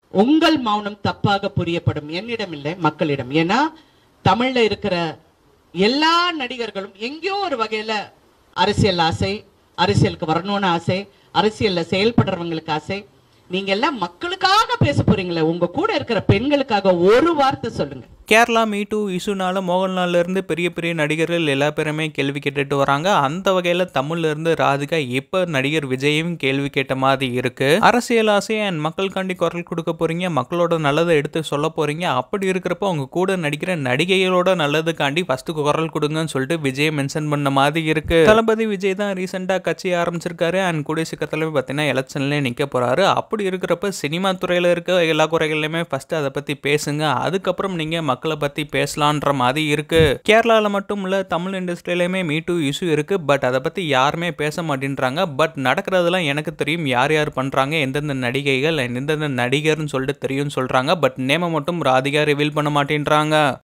உங்கள் மௌனம் தப்பாக புரியப்படும் என்னிடம் இல்லை மக்களிடம் ஏன்னா தமிழ்ல இருக்கிற எல்லா நடிகர்களும் எங்கேயோ ஒரு வகையில அரசியல் ஆசை அரசியலுக்கு வரணும்னு ஆசை அரசியல்ல செயல்படுறவங்களுக்கு ஆசை நீங்க எல்லாம் மக்களுக்காக பேச போறீங்களே உங்க கூட இருக்கிற பெண்களுக்காக ஒரு வார்த்தை சொல்லுங்க கேரளா மீ டூ இஷ்யூனால மோகன்லால்ல இருந்து பெரிய பெரிய நடிகர்கள் எல்லா பேருமே கேள்வி கேட்டுட்டு வராங்க அந்த வகையில் தமிழ்ல இருந்து ராதிகா இப்போ நடிகர் விஜயும் கேள்வி கேட்ட மாதிரி இருக்கு அரசியல் ஆசை அண்ட் மக்களுக்காண்டி குரல் கொடுக்க போறீங்க மக்களோட நல்லதை எடுத்து சொல்ல போறீங்க அப்படி இருக்கிறப்ப அவங்க கூட நடிக்கிற நடிகைகளோட நல்லதுக்காண்டி ஃபர்ஸ்ட் குரல் கொடுங்கன்னு சொல்லிட்டு விஜய் மென்ஷன் பண்ண மாதிரி இருக்கு தளபதி விஜய் தான் ரீசெண்டாக கட்சி ஆரம்பிச்சிருக்காரு அண்ட் கூடிய சீக்கிரத்தில் பார்த்தீங்கன்னா எலெக்ஷன்லேயே நிற்க போறாரு அப்படி இருக்கிறப்ப சினிமா துறையில் இருக்க எல்லா குறைகள்லையுமே ஃபர்ஸ்ட் அதை பற்றி பேசுங்க அதுக்கப்புறம் நீங்கள் மக்களை பற்றி பேசலான்ற மாதிரி இருக்கு கேரளாவில் மட்டும் இல்லை தமிழ் இண்டஸ்ட்ரியிலையுமே மீ டூ இஷ்யூ இருக்கு பட் அதை பற்றி யாருமே பேச மாட்டேன்றாங்க பட் நடக்கிறதெல்லாம் எனக்கு தெரியும் யார் யார் பண்ணுறாங்க எந்தெந்த நடிகைகள் and எந்தெந்த நடிகர்னு சொல்லிட்டு தெரியும்னு சொல்கிறாங்க பட் நேமை மட்டும் ராதிகா ரிவீல் பண்ண மாட்டேன்றாங்க